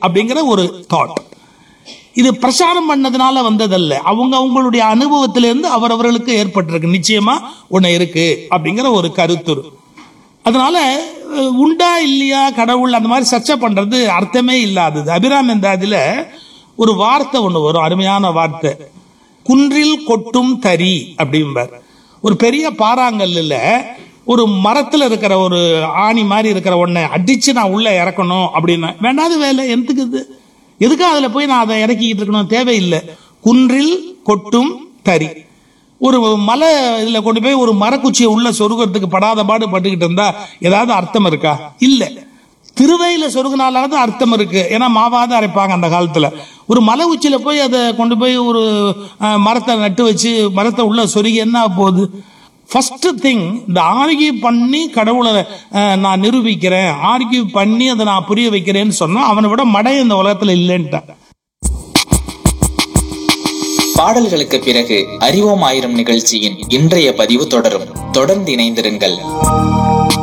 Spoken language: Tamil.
அப்படிங்கிற ஒரு தாட் இது பிரச்சாரம் பண்ணதுனால வந்ததல்ல அவங்க அவங்களுடைய அனுபவத்திலிருந்து அவரவர்களுக்கு ஏற்பட்டிருக்கு நிச்சயமா ஒண்ணு இருக்கு அப்படிங்கிற ஒரு கருத்துரு அதனால அஹ், உண்டா இல்லையா கடவுள் அந்த மாதிரி சர்ச்சை பண்றது அர்த்தமே இல்லாதது அபிராம் எந்தாதில ஒரு வார்த்தை ஒண்ணு வரும் அருமையான வார்த்தை குன்றில் கொட்டும் தறி அப்படிம்பார் ஒரு பெரிய பாறாங்கல்லுல ஒரு மரத்துல இருக்கிற ஒரு ஆணி மாதிரி இருக்கிற ஒன்றை அடிச்சு நான் உள்ள இறக்கணும் அப்படின்னா வேண்டாத வேலை எதுக்கு இது எதுக்கு அதுல போய் நான் அதை இறக்கிக்கிட்டு இருக்கணும் தேவையில்லை குன்றில் கொட்டும் தறி ஒரு மலை இதுல கொண்டு போய் ஒரு மரக்குச்சியை உள்ள சொருகிறதுக்கு படாத பாடு பட்டுக்கிட்டு இருந்தா ஏதாவது அர்த்தம் இருக்கா இல்ல திருவையில சொருகினாலாவது அர்த்தம் இருக்கு ஏன்னா மாவாத அரைப்பாங்க அந்த காலத்துல ஒரு மலை உச்சியில போய் அதை கொண்டு போய் ஒரு அஹ், மரத்தை நட்டு வச்சு மரத்தை உள்ள சொருகி என்ன ஆகப் போகுது ஃபர்ஸ்ட் திங் இந்த ஆர்கியூ பண்ணி கடவுளை அஹ், நான் நிரூபிக்கிறேன் ஆர்கியூ பண்ணி அதை நான் புரிய வைக்கிறேன்னு சொன்னா அவனை விட மடை இந்த உலகத்துல இல்லைன்ட்டான் பாடல்களுக்கு பிறகு அறிவோம் ஆயிரம் நிகழ்ச்சியின் இன்றைய பதிவு தொடரும் தொடர்ந்து இணைந்திருங்கள்